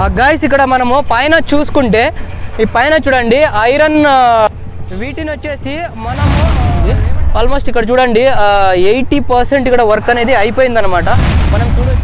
guys ఇక్కడ మనము పైన చూసుకుంటే ఈ పైన చూడండి ఐరన్ ఆ, వీటిని వచ్చేసి మనము ఆల్మోస్ట్ ఇక్కడ చూడండి ఎయిటీ పర్సెంట్ ఇక్కడ వర్క్ అనేది అయిపోయిందనమాట మనం చూడొచ్చు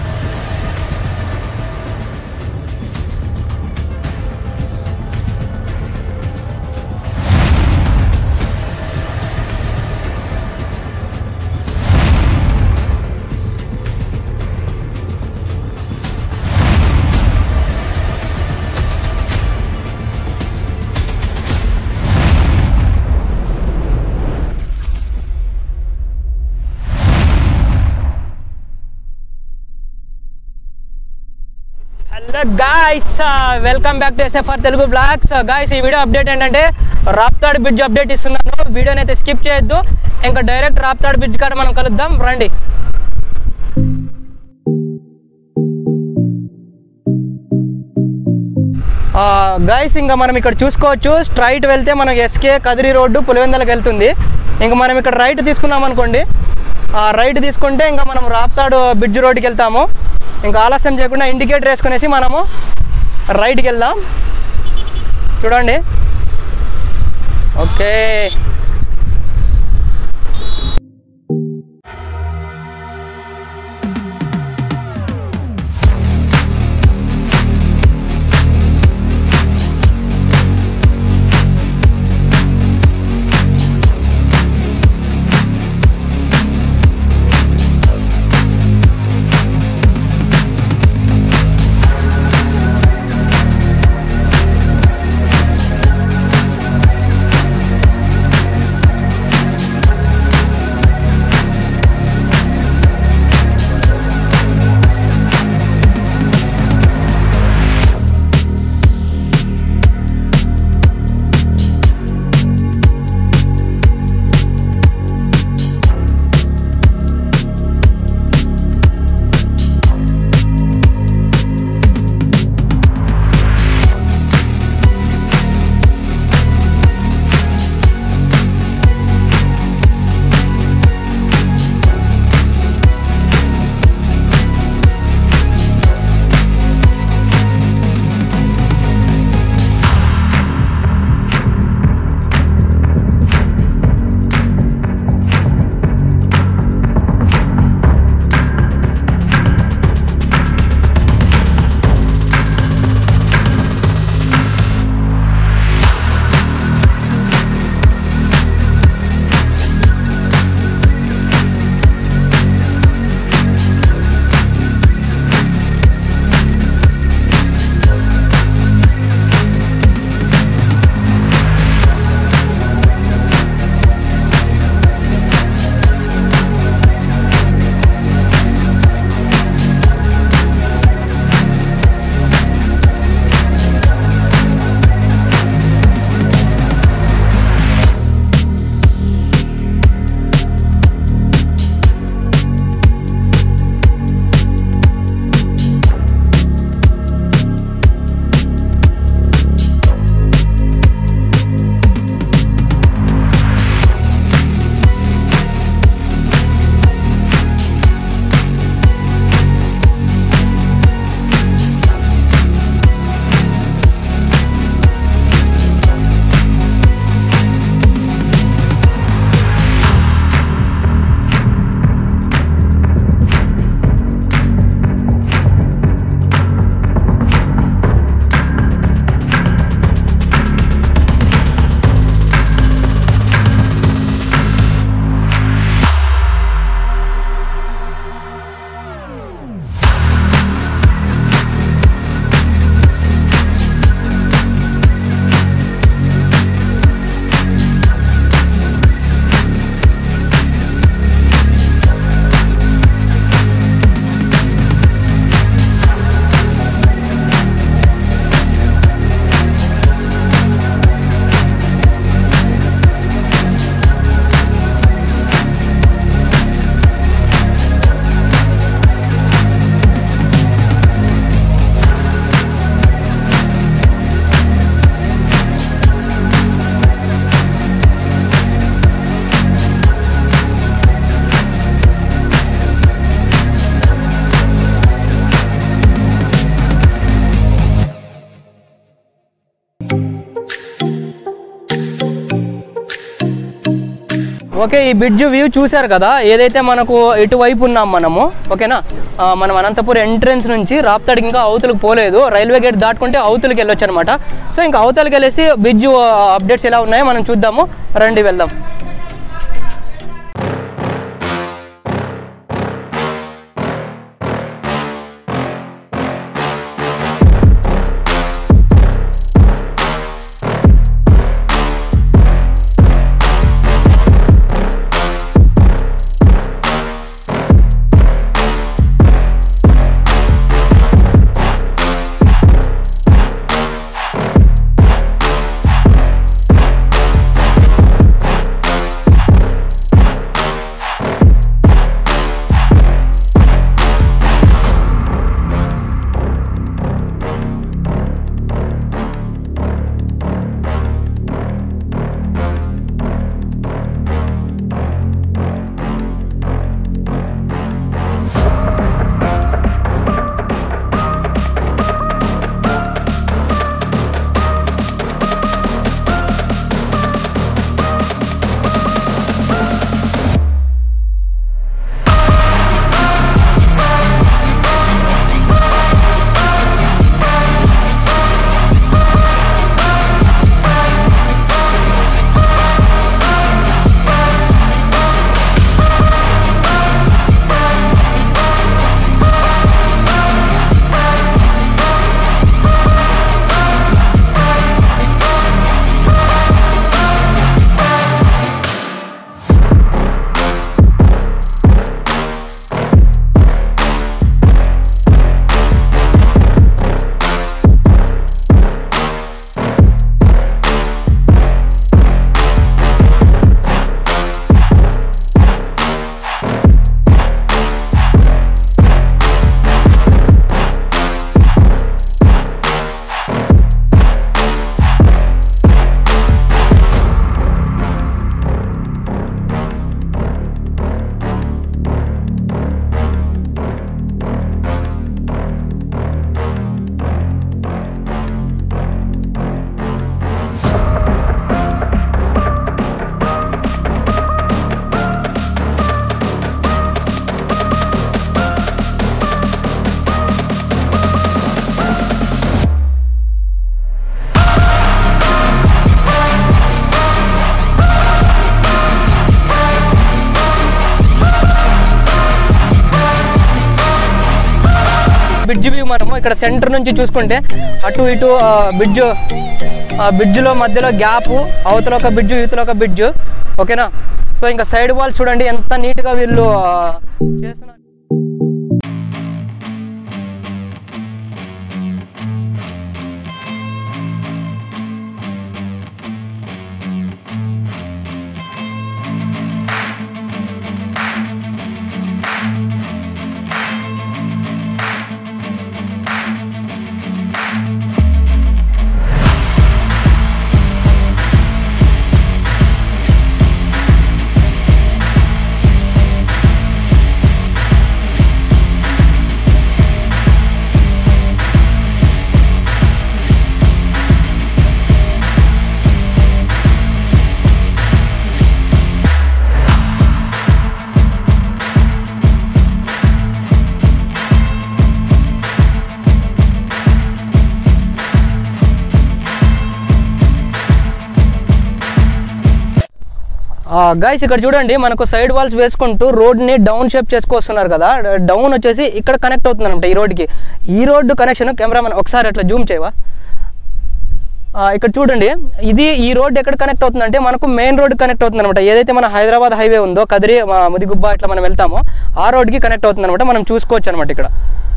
hello guys welcome back to SFR Telugu blogs guys ఈ వీడియో అప్డేట్ ఏంటంటే రాప్తాడ్ బ్రిడ్జ్ అప్డేట్ ఇస్తున్నాను వీడియోని అయితే స్కిప్ చేయొద్దు ఇంకా డైరెక్ట్ రాప్తాడ్ బ్రిడ్జ్ కాడ మనం కలుద్దాం రండి గాయస్ ఇంకా మనం ఇక్కడ చూసుకోవచ్చు స్ట్రైట్ వెళ్తే మనకి ఎస్కే కదిరి రోడ్డు పులివెందలకు వెళ్తుంది ఇంకా మనం ఇక్కడ రైట్ తీసుకున్నాం అనుకోండి ఆ రైట్ తీసుకుంటే ఇంకా మనం రాప్తాడు బ్రిడ్జ్ రోడ్డుకి వెళ్తాము ఇంకా ఆలస్యం చేయకుండా ఇండికేటర్ వేసుకునేసి మనము రైట్కి వెళ్దాం చూడండి ఓకే ఓకే ఈ బ్రిడ్జ్ వ్యూ చూశారు కదా ఏదైతే మనకు ఇటువైపు ఉన్నాం మనము ఓకేనా ఆ, మనం అనంతపురం ఎంట్రన్స్ నుంచి రాప్తాడికి ఇంకా అవతలకు పోలేదు రైల్వే గేట్ దాటుకుంటే అవతలకి వెళ్ళొచ్చు అనమాట సో ఇంకా అవతలకి వెళ్ళేసి బ్రిడ్జ్ అప్డేట్స్ ఎలా ఉన్నాయో మనం చూద్దాము రండి వెళ్దాం బ్రిడ్జ్ వ్యూ మనము ఇక్కడ సెంటర్ నుంచి చూసుకుంటే అటు ఇటు బ్రిడ్జ్ బ్రిడ్జ్లో మధ్యలో గ్యాప్ అవతల ఒక బ్రిడ్జ్ ఇవతల ఒక బ్రిడ్జ్ ఓకేనా సో ఇంకా సైడ్ వాల్ చూడండి ఎంత నీట్గా వీళ్ళు ఆ, చేస్తున్నారు గైస్ ఇక్కడ చూడండి మనకు సైడ్ వాల్స్ వేసుకుంటూ రోడ్ని డౌన్ షేప్ చేసుకొస్తున్నారు కదా డౌన్ వచ్చేసి ఇక్కడ కనెక్ట్ అవుతుంది అనమాట ఈ రోడ్కి ఈ రోడ్డు కనెక్షన్ కెమెరామెన్ ఒకసారి అట్లా జూమ్ చేయవా ఆ, ఇక్కడ చూడండి ఇది ఈ రోడ్ ఎక్కడ కనెక్ట్ అవుతుందంటే మనకు మెయిన్ రోడ్ కనెక్ట్ అవుతుంది అనమాట ఏదైతే మన హైదరాబాద్ హైవే ఉందో కదిరి ఆ, ముదిగుబ్బ ఇట్లా మనం వెళ్తామో ఆ రోడ్కి కనెక్ట్ అవుతుంది అనమాట మనం చూసుకోవచ్చు అనమాట ఇక్కడ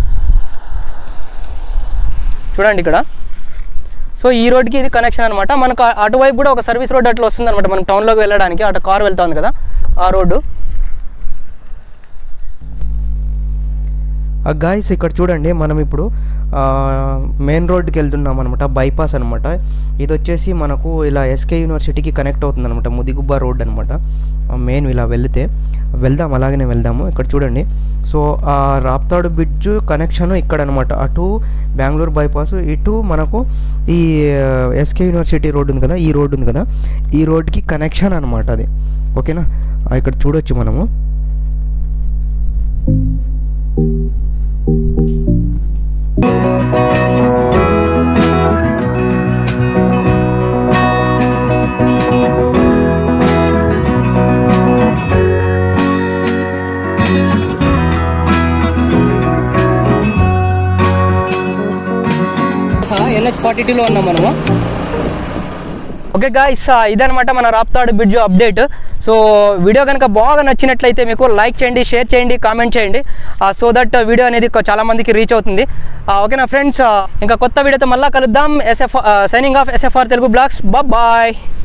చూడండి ఇక్కడ సో ఈ రోడ్కి ఇది కనెక్షన్ అనమాట మనకు ఆ- అటువైపు కూడా ఒక సర్వీస్ రోడ్ అట్లా వస్తుంది అనమాట మనం టౌన్లోకి వెళ్ళడానికి అటు కార్ వెళ్తా ఉంది కదా ఆ రోడ్డు గాయస్ ఇక్కడ చూడండి మనం ఇప్పుడు మెయిన్ రోడ్కి వెళ్తున్నాం అనమాట బైపాస్ అనమాట ఇది వచ్చేసి మనకు ఇలా ఎస్కే యూనివర్సిటీకి కనెక్ట్ అవుతుంది అనమాట ముదిగుబ్బ రోడ్ అనమాట మెయిన్ ఇలా వెళ్తే వెళ్దాం అలాగనే వెళ్దాము ఇక్కడ చూడండి సో ఆ రాప్తాడు బ్రిడ్జ్ కనెక్షన్ ఇక్కడ అనమాట అటు బెంగళూరు బైపాస్ ఇటు మనకు ఈ ఎస్కే యూనివర్సిటీ రోడ్ ఉంది కదా ఈ రోడ్ ఉంది కదా ఈ రోడ్కి కనెక్షన్ అనమాట అది ఓకేనా ఆ, ఇక్కడ చూడొచ్చు మనము ఎన్హెచ్ ఫార్టీ టూలో ఉన్నాం మనము ఓకే గాయస్ ఇదనమాట మన Raptadu bridge update so video కనుక బాగా నచ్చినట్లయితే మీకు లైక్ చేయండి షేర్ చేయండి కామెంట్ చేయండి సో దట్ వీడియో అనేది కొ- చాలా మందికి రీచ్ అవుతుంది ఓకేనా ఫ్రెండ్స్ ఇంకా కొత్త వీడియోతో మళ్ళీ కలుద్దాం SF signing off SFR Telugu blogs bye